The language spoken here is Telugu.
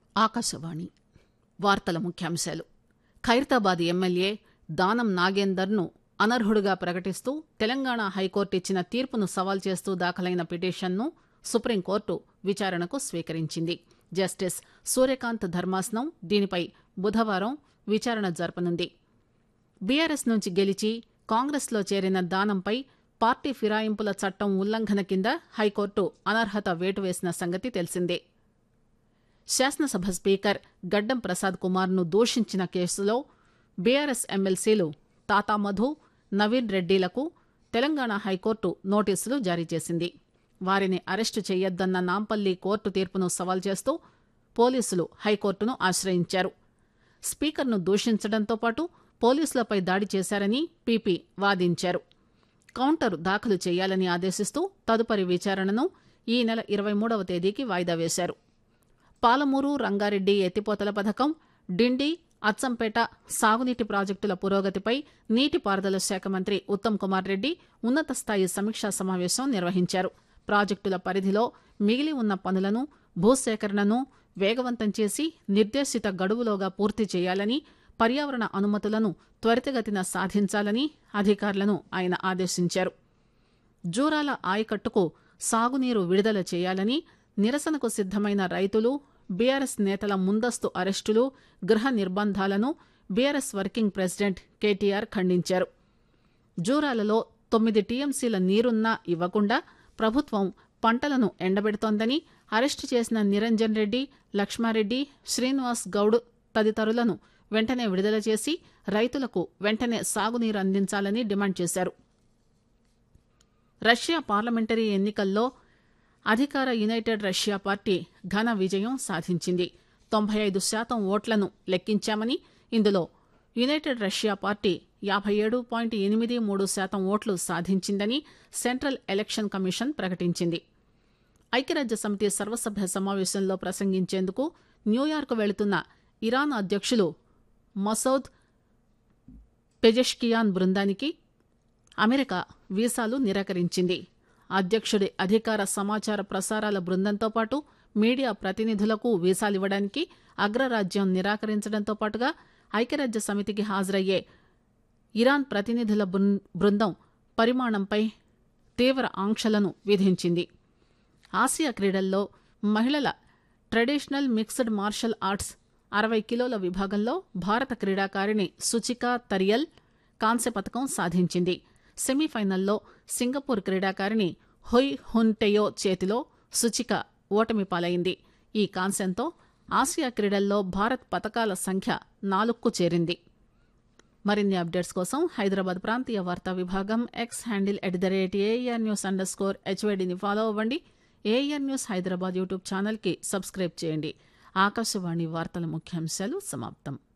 ఆకాశవాణి వార్తల ముఖ్యాంశాలు ఖైరతాబాద్ ఎమ్మెల్యే దానం నాగేందర్ను అనర్హుడిగా ప్రకటిస్తూ తెలంగాణ హైకోర్టు ఇచ్చిన తీర్పును సవాల్ చేస్తూ దాఖలైన పిటిషన్ను సుప్రీంకోర్టు విచారణకు స్వీకరించింది జస్టిస్ సూర్యకాంత్ ధర్మాసనం దీనిపై బుధవారం విచారణ జరపనుంది బీఆర్ఎస్ నుంచి గెలిచి కాంగ్రెస్లో చేరిన దానంపై పార్టీ ఫిరాయింపుల చట్టం ఉల్లంఘన కింద హైకోర్టు అనర్హత వేటు వేసిన సంగతి తెలిసిందే శాసనసభ స్పీకర్ గడ్డం ప్రసాద్ కుమార్ను దూషించిన కేసులో బీఆర్ఎస్ ఎమ్మెల్సీలు తాతా మధు నవీన్ రెడ్డిలకు తెలంగాణ హైకోర్టు నోటీసులు జారీ చేసింది వారిని అరెస్టు చేయొద్దన్న నాంపల్లి కోర్టు తీర్పును సవాల్ చేస్తూ పోలీసులు హైకోర్టును ఆశ్రయించారు స్పీకర్ను దూషించడంతో పాటు పోలీసులపై దాడి చేశారని పీపీ వాదించారు కౌంటర్ దాఖలు చేయాలని ఆదేశిస్తూ తదుపరి విచారణను ఈ నెల ఇరవై మూడవ తేదీకి వాయిదా వేశారు పాలమూరు రంగారెడ్డి ఎత్తిపోతల పథకం డిండి అచ్చంపేట సాగునీటి ప్రాజెక్టుల పురోగతిపై నీటిపారుదల శాఖ మంత్రి ఉత్తమ్ కుమార్ రెడ్డి ఉన్నత స్థాయి సమీక్షా సమావేశం నిర్వహించారు ప్రాజెక్టుల పరిధిలో మిగిలి ఉన్న పనులను భూసేకరణను వేగవంతం చేసి నిర్దేశిత గడువులోగా పూర్తి చేయాలని పర్యావరణ అనుమతులను త్వరితగతిన సాధించాలని అధికారులను ఆయన ఆదేశించారు జూరాల ఆయకట్టుకు సాగునీరు విడుదల చేయాలని నిరసనకు సిద్దమైన రైతులు బీఆర్ఎస్ నేతల ముందస్తు అరెస్టులు గృహ నిర్బంధాలను బీఆర్ఎస్ వర్కింగ్ ప్రెసిడెంట్ కేటీఆర్ ఖండించారు జూరాలలో తొమ్మిది టీఎంసీల నీరున్నా ఇవ్వకుండా ప్రభుత్వం పంటలను ఎండబెడుతోందని అరెస్టు చేసిన నిరంజన్ రెడ్డి లక్ష్మారెడ్డి శ్రీనివాస్ గౌడ్ తదితరులను వెంటనే విడుదల చేసి రైతులకు వెంటనే సాగునీరు అందించాలని డిమాండ్ చేశారు రష్యా పార్లమెంటరీ ఎన్నికల్లో అధికార యునైటెడ్ రష్యా పార్టీ ఘన విజయం సాధించింది తొంభై ఐదు శాతం ఓట్లను లెక్కించామని ఇందులో యునైటెడ్ రష్యా పార్టీ యాభై ఏడు పాయింట్ ఎనిమిది మూడు శాతం ఓట్లు సాధించిందని సెంట్రల్ ఎలక్షన్ కమిషన్ ప్రకటించింది ఐక్యరాజ్య సమితి సర్వసభ్య సమావేశంలో ప్రసంగించేందుకు న్యూయార్క్ వెళుతున్న ఇరాన్ అధ్యక్షులు మసౌద్ పెజెష్కియాన్ బృందానికి అమెరికా వీసాలు నిరాకరించింది అధ్యక్షుడి అధికార సమాచార ప్రసారాల బృందంతో పాటు మీడియా ప్రతినిధులకు వీసాలివ్వడానికి అగ్రరాజ్యం నిరాకరించడంతో పాటుగా ఐక్యరాజ్య సమితికి హాజరయ్యే ఇరాన్ ప్రతినిధుల బృందం పరిమాణంపై తీవ్ర ఆంక్షలను విధించింది ఆసియా క్రీడల్లో మహిళల ట్రెడిషనల్ మిక్స్డ్ మార్షల్ ఆర్ట్స్ అరవై కిలోల విభాగంలో భారత క్రీడాకారిణి సుచికా తరియల్ కాంస్య పథకం సాధించింది సెమీఫైనల్లో సింగపూర్ క్రీడాకారిణి హొయ్ హున్టెయో చేతిలో సుచిక ఓటమి పాలైంది ఈ కాంస్యంతో ఆసియా క్రీడల్లో భారత్ పథకాల సంఖ్య నాలుగుకు చేరింది మరిన్ని అప్డేట్స్ కోసం హైదరాబాద్ ప్రాంతీయ వార్తా విభాగం X handle at the rate air news underscore స్కోర్ హెచ్వైడిని ఫాలో అవ్వండి ఏఆర్ న్యూస్ హైదరాబాద్ యూట్యూబ్ ఛానల్కి సబ్స్క్రైబ్ చేయండి ఆకాశవాణి వార్తల ముఖ్యాంశాలు సమాప్తం